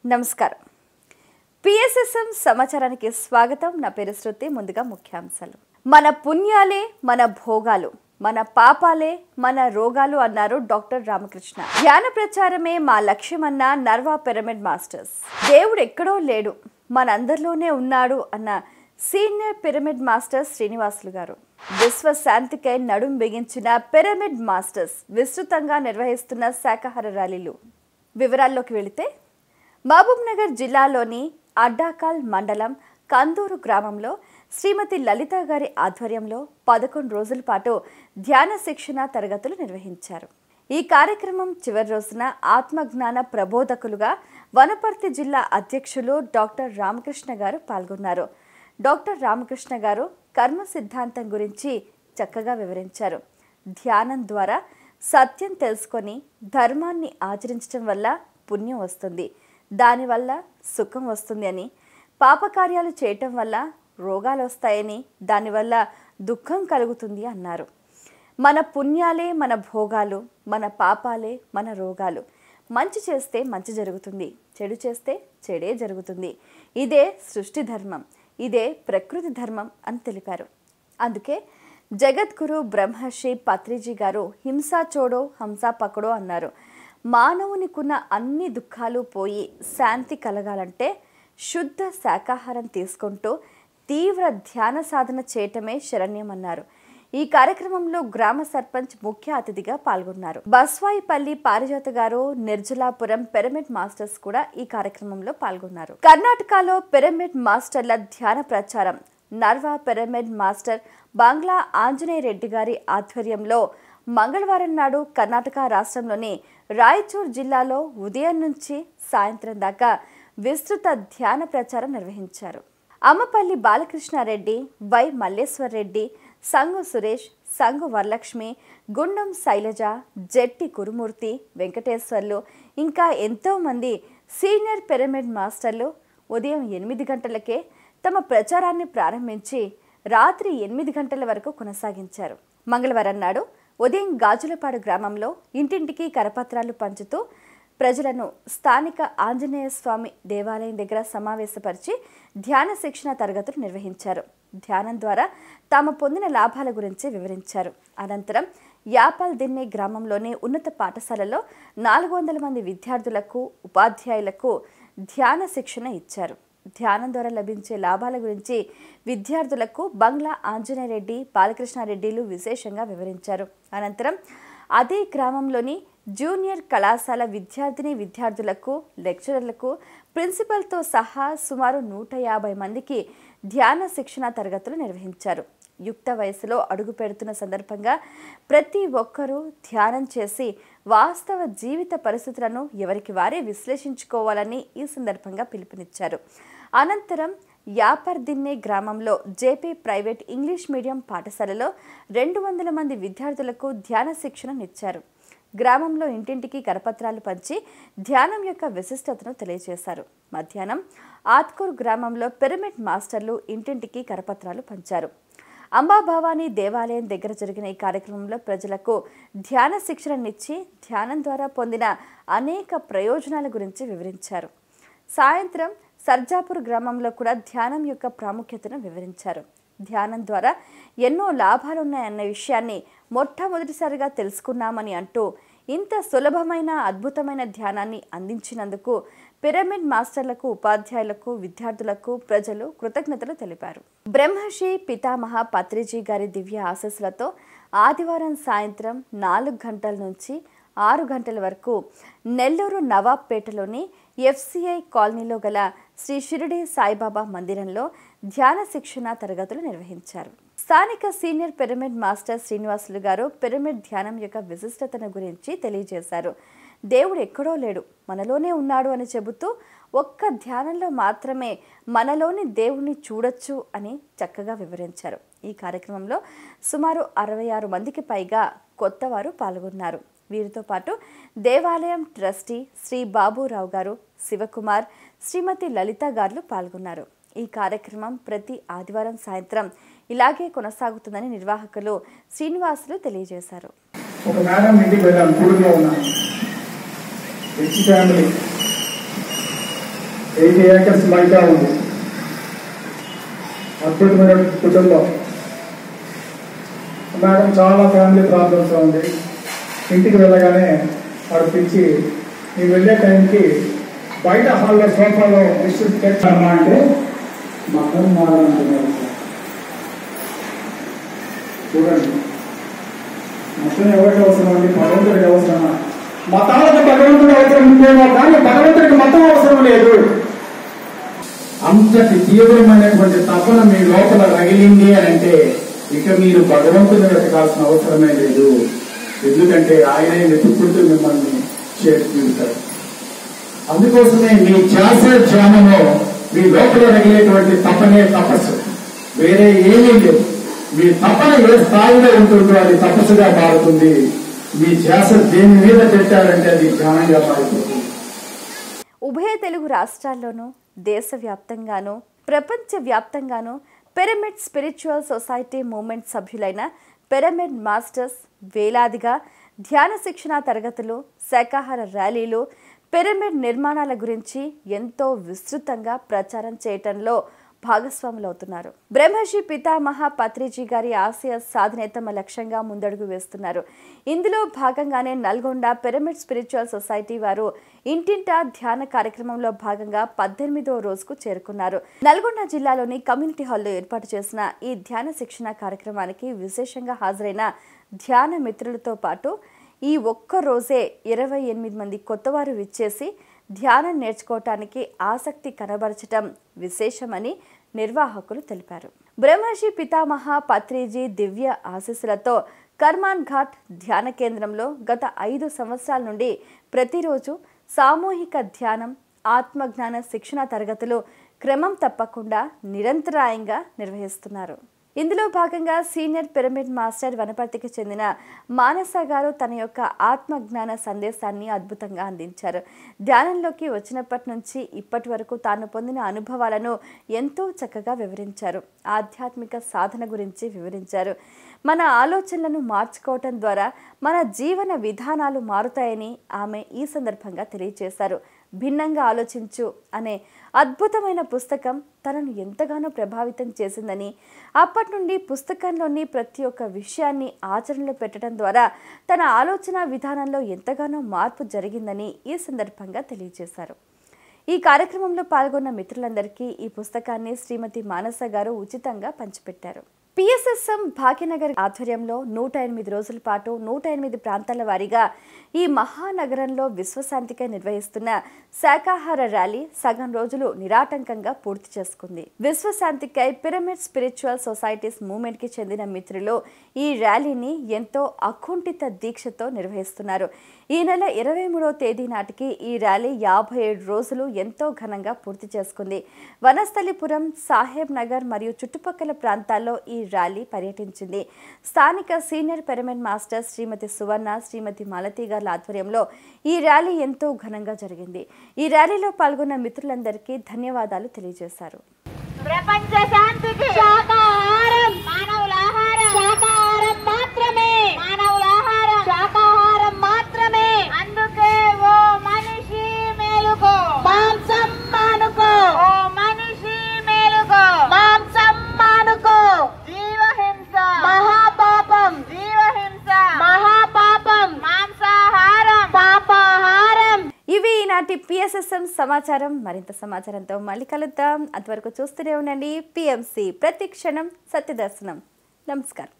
నమస్కారం పిఎస్ఎస్ఎం సమాచారానికి స్వాగతం నా పేరు శృతి ముందుగా ముఖ్యాంశాలు మన పుణ్యాలే మన భోగాలు మన పాపాలే మన రోగాలు అన్నారు డాక్టర్ రామకృష్ణ ధ్యాన ప్రచారమే మా లక్ష్యమన్న నర్వా పిరమిడ్ మాస్టర్స్ దేవుడు ఎక్కడో లేడు మనందరిలోనే ఉన్నాడు అన్న సీనియర్ పిరమిడ్ మాస్టర్ శ్రీనివాసులు గారు విశ్వ శాంతికై నడుం బిగించిన పిరమిడ్ మాస్టర్స్ విస్తృతంగా నిర్వహిస్తున్న శాకాహార ర్యాలీలు వివరాల్లోకి వెళితే మహబూబ్ నగర్ జిల్లాలోని అడ్డాకాల్ మండలం కందూరు గ్రామంలో శ్రీమతి లలిత గారి ఆధ్వర్యంలో పదకొండు రోజుల పాటు ధ్యాన శిక్షణ తరగతులు నిర్వహించారు ఈ కార్యక్రమం చివరి రోజున ఆత్మజ్ఞాన ప్రబోధకులుగా వనపర్తి జిల్లా అధ్యక్షులు డాక్టర్ రామకృష్ణ గారు పాల్గొన్నారు డాక్టర్ రామకృష్ణ గారు కర్మ సిద్ధాంతం గురించి చక్కగా వివరించారు ధ్యానం ద్వారా సత్యం తెలుసుకొని ధర్మాన్ని ఆచరించడం వల్ల పుణ్యం వస్తుంది దానివల్ల సుఖం వస్తుంది అని పాపకార్యాలు చేయటం వల్ల రోగాలు వస్తాయని దానివల్ల దుఃఖం కలుగుతుంది అన్నారు మన పుణ్యాలే మన భోగాలు మన పాపాలే మన రోగాలు మంచి చేస్తే మంచి జరుగుతుంది చెడు చేస్తే చెడే జరుగుతుంది ఇదే సృష్టి ధర్మం ఇదే ప్రకృతి ధర్మం అని తెలిపారు అందుకే జగద్గురు బ్రహ్మశ్రీ పత్రిజీ గారు హింసా చోడో హంసా పకడో అన్నారు మానవునికున్న అన్ని దుఃఖాలు పోయి శాంతి కలగాలంటే శుద్ధ శాకాహారం తీసుకుంటూ తీవ్ర ధ్యాన సాధన చేయటమే శరణ్యమన్నారు ఈ కార్యక్రమంలో గ్రామ సర్పంచ్ ముఖ్య అతిథిగా పాల్గొన్నారు బస్వాయిపల్లి పారిజాత గారు నిర్జలాపురం పిరమిడ్ మాస్టర్స్ కూడా ఈ కార్యక్రమంలో పాల్గొన్నారు కర్ణాటకలో పిరమిడ్ మాస్టర్ల ధ్యాన ప్రచారం నర్వా పిరమిడ్ మాస్టర్ బంగ్లా ఆంజనేయ రెడ్డి గారి ఆధ్వర్యంలో మంగళవారం నాడు కర్ణాటక రాష్ట్రంలోని రాయచూర్ జిల్లాలో ఉదయం నుంచి సాయంత్రం దాకా విస్తృత ధ్యాన ప్రచారం నిర్వహించారు అమ్మపల్లి బాలకృష్ణారెడ్డి వై మల్లేశ్వర్ రెడ్డి సంగు సురేష్ సంగు వరలక్ష్మి గుండం శైలజ జెట్టి కురుమూర్తి వెంకటేశ్వర్లు ఇంకా ఎంతోమంది సీనియర్ పిరమిడ్ మాస్టర్లు ఉదయం ఎనిమిది గంటలకే తమ ప్రచారాన్ని ప్రారంభించి రాత్రి ఎనిమిది గంటల వరకు కొనసాగించారు మంగళవారం నాడు ఉదయం గాజులపాడు గ్రామంలో ఇంటింటికి కరపత్రాలు పంచుతూ ప్రజలను స్థానిక ఆంజనేయ స్వామి దేవాలయం దగ్గర సమావేశపరిచి ధ్యాన శిక్షణ తరగతులు నిర్వహించారు ధ్యానం ద్వారా తాము పొందిన లాభాల గురించి వివరించారు అనంతరం యాపల్ దిన్నె గ్రామంలోని ఉన్నత పాఠశాలలో నాలుగు వందల మంది విద్యార్థులకు ఉపాధ్యాయులకు ధ్యాన శిక్షణ ఇచ్చారు ధ్యానం ద్వారా లభించే లాభాల గురించి విద్యార్థులకు బంగ్లా ఆంజనేయ రెడ్డి బాలకృష్ణారెడ్డిలు విశేషంగా వివరించారు అనంతరం అదే గ్రామంలోని జూనియర్ కళాశాల విద్యార్థిని విద్యార్థులకు లెక్చరర్లకు ప్రిన్సిపల్తో సహా సుమారు నూట యాభై మందికి ధ్యాన శిక్షణ తరగతులు నిర్వహించారు యుక్త వయసులో అడుగు పెడుతున్న సందర్భంగా ప్రతి ఒక్కరూ ధ్యానం చేసి వాస్తవ జీవిత పరిస్థితులను ఎవరికి వారే విశ్లేషించుకోవాలని ఈ సందర్భంగా పిలుపునిచ్చారు అనంతరం యాపర్దిన్నె గ్రామంలో జేపీ ప్రైవేట్ ఇంగ్లీష్ మీడియం పాఠశాలలో రెండు వందల మంది విద్యార్థులకు ధ్యాన శిక్షణనిచ్చారు గ్రామంలో ఇంటింటికి కరపత్రాలు పంచి ధ్యానం యొక్క విశిష్టతను తెలియజేశారు మధ్యాహ్నం ఆత్కూర్ గ్రామంలో పిరమిడ్ మాస్టర్లు ఇంటింటికి కరపత్రాలు పంచారు అంబాభవాని దేవాలయం దగ్గర జరిగిన ఈ కార్యక్రమంలో ప్రజలకు ధ్యాన శిక్షణనిచ్చి ధ్యానం ద్వారా పొందిన అనేక ప్రయోజనాల గురించి వివరించారు సాయంత్రం సర్జాపూర్ గ్రామంలో కూడా ధ్యానం యొక్క ప్రాముఖ్యతను వివరించారు ధ్యానం ద్వారా ఎన్నో లాభాలున్నాయన్న విషయాన్ని మొట్టమొదటిసారిగా తెలుసుకున్నామని అంటూ ఇంత సులభమైన అద్భుతమైన ధ్యానాన్ని అందించినందుకు పిరమిడ్ మాస్టర్లకు ఉపాధ్యాయులకు విద్యార్థులకు ప్రజలు కృతజ్ఞతలు తెలిపారు బ్రహ్మశ్రీ పితామహ పత్రిజీ గారి దివ్య ఆశస్సులతో ఆదివారం సాయంత్రం నాలుగు గంటల నుంచి ఆరు గంటల వరకు నెల్లూరు నవాబ్పేటలోని ఎఫ్సిఐ కాలనీలో గల శ్రీ షిరిడి సాయిబాబా మందిరంలో ధ్యాన శిక్షణ తరగతులు నిర్వహించారు స్థానిక సీనియర్ పిరమిడ్ మాస్టర్ శ్రీనివాసులు గారు పిరమిడ్ ధ్యానం యొక్క విశిష్టతను గురించి తెలియజేశారు దేవుడు ఎక్కడో లేడు మనలోనే ఉన్నాడు అని చెబుతూ ఒక్క ధ్యానంలో మాత్రమే మనలోని దేవుణ్ణి చూడొచ్చు అని చక్కగా వివరించారు ఈ కార్యక్రమంలో సుమారు అరవై ఆరు మందికి పైగా కొత్తవారు పాల్గొన్నారు వీరితో పాటు దేవాలయం ట్రస్టీ శ్రీ బాబురావు గారు శివకుమార్ శ్రీమతి లలిత గారు పాల్గొన్నారు ఈ కార్యక్రమం ప్రతి ఆదివారం సాయంత్రం ఇలాగే కొనసాగుతుందని నిర్వాహకులు శ్రీనివాసులు తెలియజేశారు ఒక మేడం ఇంటికి వెళ్ళాను కూడులో ఉన్నాను రిచ్ ఫ్యామిలీ ఎయిటీ ఏకర్స్ మైకా ఉంది అద్భుతమైన కుటుంబం మేడం చాలా ఫ్యామిలీ ప్రాబ్లమ్స్ ఉంది ఇంటికి వెళ్ళగానే వాడు పిలిచి నేను వెళ్ళే టైంకి బయట హాల్లో సోఫాలో విశ్వ చేస్తామా అంటే మతం మారాలంటున్నారు సార్. చూడండి మతం ఎవరికి అవసరం అండి భగవంతుడికి అవసరమా మతాలకు భగవంతుడు అవసరం ఉందేమో కానీ భగవంతుడికి మతం అవసరం లేదు అంతటి తీవ్రమైనటువంటి తపన మీ లోపల రగిలింది అని అంటే ఇక మీరు భగవంతుని వెతకాల్సిన అవసరమే లేదు ఎందుకంటే ఆయనే వెతుక్కుంటూ మిమ్మల్ని చేర్చుకుంటారు అందుకోసమే మీ ధ్యాస ధ్యానము మీ లోపల రగిలేటువంటి తపనే తపస్సు వేరే ఏమీ లేదు మీ తపన ఏ స్థాయిలో ఉంటుందో అది తపస్సుగా మారుతుంది మీ ధ్యాస దేని మీద పెట్టారంటే అది ధ్యానంగా మారిపోతుంది ఉభయ తెలుగు రాష్ట్రాల్లోనూ దేశవ్యాప్తంగానూ ప్రపంచవ్యాప్తంగానూ పిరమిడ్ స్పిరిచువల్ సొసైటీ మూవ్మెంట్ సభ్యులైన పిరమిడ్ మాస్టర్స్ వేలాదిగా ధ్యాన శిక్షణ తరగతులు శాకాహార ర్యాలీలు పిరమిడ్ నిర్మాణాల గురించి ఎంతో విస్తృతంగా ప్రచారం చేయటంలో భాగస్వాములవుతున్నారు బ్రహ్మర్షి పితామహ పత్రిజీ గారి ఆశయ సాధనే తమ లక్ష్యంగా ముందడుగు వేస్తున్నారు ఇందులో భాగంగానే నల్గొండ పిరమిడ్ స్పిరిచువల్ సొసైటీ వారు ఇంటింటా ధ్యాన కార్యక్రమంలో భాగంగా పద్దెనిమిదో రోజుకు చేరుకున్నారు నల్గొండ జిల్లాలోని కమ్యూనిటీ హాల్లో ఏర్పాటు చేసిన ఈ ధ్యాన శిక్షణ కార్యక్రమానికి విశేషంగా హాజరైన ధ్యాన మిత్రులతో పాటు ఈ ఒక్క రోజే ఇరవై ఎనిమిది మంది కొత్తవారు విచ్చేసి ధ్యానం నేర్చుకోవటానికి ఆసక్తి కనబరచటం విశేషమని నిర్వాహకులు తెలిపారు బ్రహ్మర్షి పితామహ పత్రిజీ దివ్య ఆశీస్సులతో కర్మాన్ ఘాట్ ధ్యాన కేంద్రంలో గత ఐదు సంవత్సరాల నుండి ప్రతిరోజు సామూహిక ధ్యానం ఆత్మజ్ఞాన శిక్షణ తరగతులు క్రమం తప్పకుండా నిరంతరాయంగా నిర్వహిస్తున్నారు ఇందులో భాగంగా సీనియర్ పిరమిడ్ మాస్టర్ వనపర్తికి చెందిన మానస గారు తన యొక్క ఆత్మజ్ఞాన సందేశాన్ని అద్భుతంగా అందించారు ధ్యానంలోకి వచ్చినప్పటి నుంచి ఇప్పటి వరకు తాను పొందిన అనుభవాలను ఎంతో చక్కగా వివరించారు ఆధ్యాత్మిక సాధన గురించి వివరించారు మన ఆలోచనలను మార్చుకోవటం ద్వారా మన జీవన విధానాలు మారుతాయని ఆమె ఈ సందర్భంగా తెలియజేశారు భిన్నంగా ఆలోచించు అనే అద్భుతమైన పుస్తకం తనను ఎంతగానో ప్రభావితం చేసిందని అప్పటి నుండి పుస్తకంలోని ప్రతి ఒక్క విషయాన్ని ఆచరణలో పెట్టడం ద్వారా తన ఆలోచన విధానంలో ఎంతగానో మార్పు జరిగిందని ఈ సందర్భంగా తెలియజేశారు ఈ కార్యక్రమంలో పాల్గొన్న మిత్రులందరికీ ఈ పుస్తకాన్ని శ్రీమతి మానస గారు ఉచితంగా పంచిపెట్టారు పిఎస్ఎస్ఎం భాగ్యనగర్ ఆధ్వర్యంలో నూట ఎనిమిది రోజుల పాటు నూట ఎనిమిది ప్రాంతాల వారీగా ఈ మహానగరంలో విశ్వశాంతికై నిర్వహిస్తున్న శాకాహార ర్యాలీ సగం రోజులు నిరాటంకంగా పూర్తి చేసుకుంది విశ్వశాంతికై పిరమిడ్ స్పిరిచువల్ సొసైటీస్ మూవ్మెంట్ కి చెందిన మిత్రులు ఈ ర్యాలీని ఎంతో అకుంఠిత దీక్షతో నిర్వహిస్తున్నారు ఈ నెల ఇరవై మూడవ తేదీ నాటికి ఈ ర్యాలీ యాభై ఏడు రోజులు ఎంతో ఘనంగా పూర్తి చేసుకుంది వనస్థలిపురం సాహెబ్ నగర్ మరియు చుట్టుపక్కల ప్రాంతాల్లో ఈ ర్యాలీ పర్యటించింది స్థానిక senior pyramid master Shrimati Suvarna Shrimati Malathi గారి ఆధ్వర్యంలో ఈ ర్యాలీ ఎంతో ఘనంగా జరిగింది ఈ ర్యాలీలో పాల్గొన్న మిత్రులందరికీ ధన్యవాదాలు తెలియజేశారు ప్రపంచ శాంతికి శాకాహారం మానవుల ఆహారం శాకాహారం మాత్రమే మానవుల ఆహారం శాకాహారం మాత్రమే అందుకే ఓ మనిషి మేలుకో మాంసం మానుకో ఓ మనిషి మేలుకో మాంసం మానుకో జీవహింస మహాపాపం జీవహింస మహాపాపం మాంసాహారం పాపాహారం ఇవి ఈనాటి పిఎస్ఎస్ఎం సమాచారం మరింత సమాచారంతో మళ్ళీ కలుద్దాం అంతవరకు చూస్తూనే ఉండండి పిఎంసి ప్రతి క్షణం సత్యదర్శనం నమస్కారం